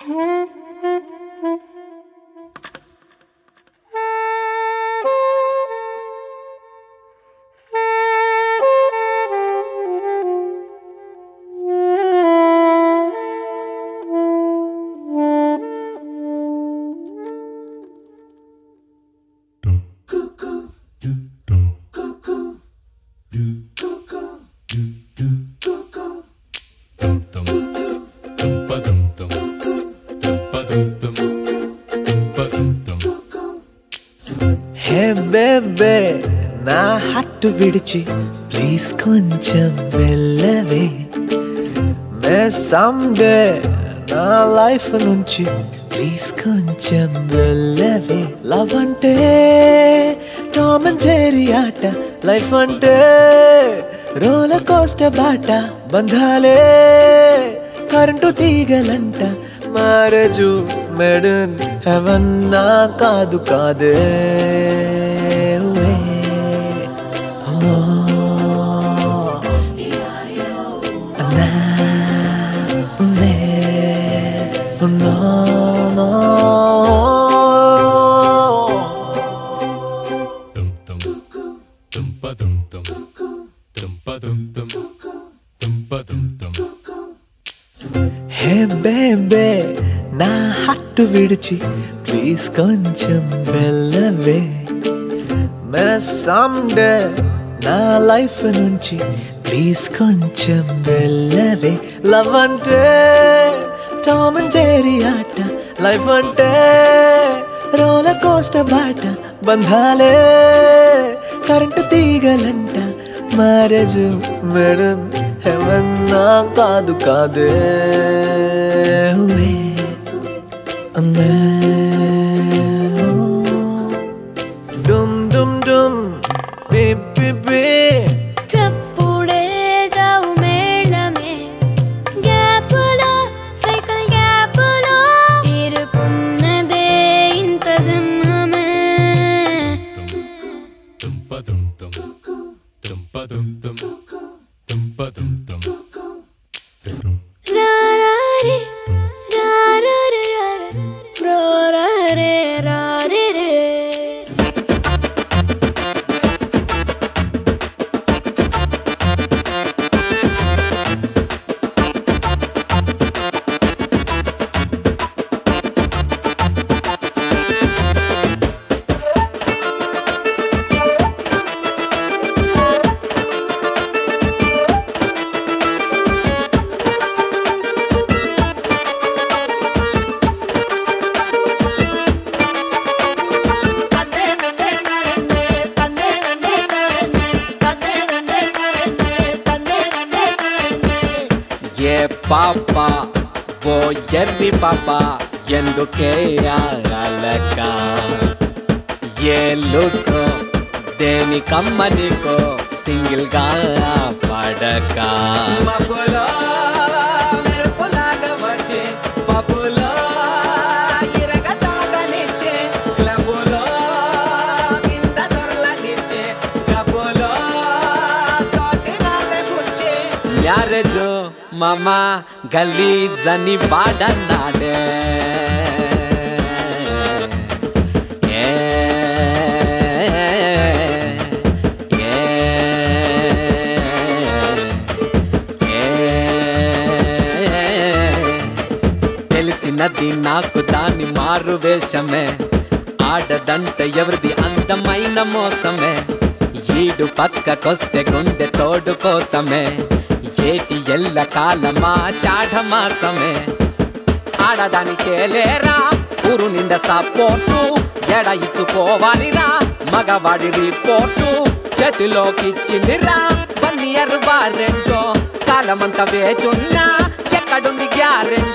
హే baby నా heart విడిచి please కొంచెం వెళ్ళవే మే సండే నా లైఫ్ నుంచి ప్లీజ్ కొంచెం వెళ్ళవే లవ్ అంటే టామ్ అండ్ జెర్రీ ఆట లైఫ్ అంటే రోలర్ కోస్టర్ బాట బంధాలే కరెంటు తీగలంట మారజు మెడన్ హెవన్ నా కాదు కాదే ఉవే. ఓ. నా ఉందే. No, no. dum dum dum ba dum dum dum ba dum dum dum ba dum dum hey baby నా హట్టు విడిచి ప్లీజ్ కొంచెం వెళ్ళవే మే సండే నా లైఫ్ నుంచి ప్లీజ్ కొంచెం వెళ్ళవే లవ్ అంటే టామ్ అండ్ జెర్రీ ఆట లైఫ్ అంటే రోలర్ కోస్టర్ బాట బంధాలే కరెంటు తీగలంట మ్యారేజ్ మెడన్ హెవెన్ నా కాదు కాదే ఉవే. అమ్మే. డుమ్ డుమ్ డుమ్ బి బి బి చప్పుడే జావు మేళమే గ్యాపులో సైకిల్ గ్యాపులో ఇరుకున్నదే ఇంత సింహమే dum ba dum dum dum ba dum dum dum ba dum dum రారారే రారారే రారారే రారారే ఏ పాప ఓ ఎర్రి పాప ఎందుకే ఆగలక ఏ లూసు దేనికమ్మ నీకో సింగిల్ గా పడక మబ్బులో మెరుపులాగా వచ్చే పబ్బులో ఇరగతాగనిచ్చే క్లబ్బులో కింద దొరలనిచ్చే డబ్బులో తోసినావే బుచ్చే మ్యారేజ్ మామ గలీజ్ అని వాడన్నాడే ఏ, ఏ, ఏ. తెలిసినది నాకు దాని మారు వేషమే ఆడదంటే ఎవరిది అందమైన మోసమే ఈడు పక్కకొస్తే గుండె తోడు కోసమే ఏటి ఎల్ల కాలమా షాఢ మాసమే ఆడదానికే లేరా ఊరు నిండా సపోర్టు ఎడ ఇచ్చుకోవాలిరా మగవాడి రిపోర్టు చేతిలోకి ఇచ్చిందిరా వన్ ఇయర్ వారెంటో కాలమంతా వేచున్నా ఎక్కడుంది గ్యారెంటీ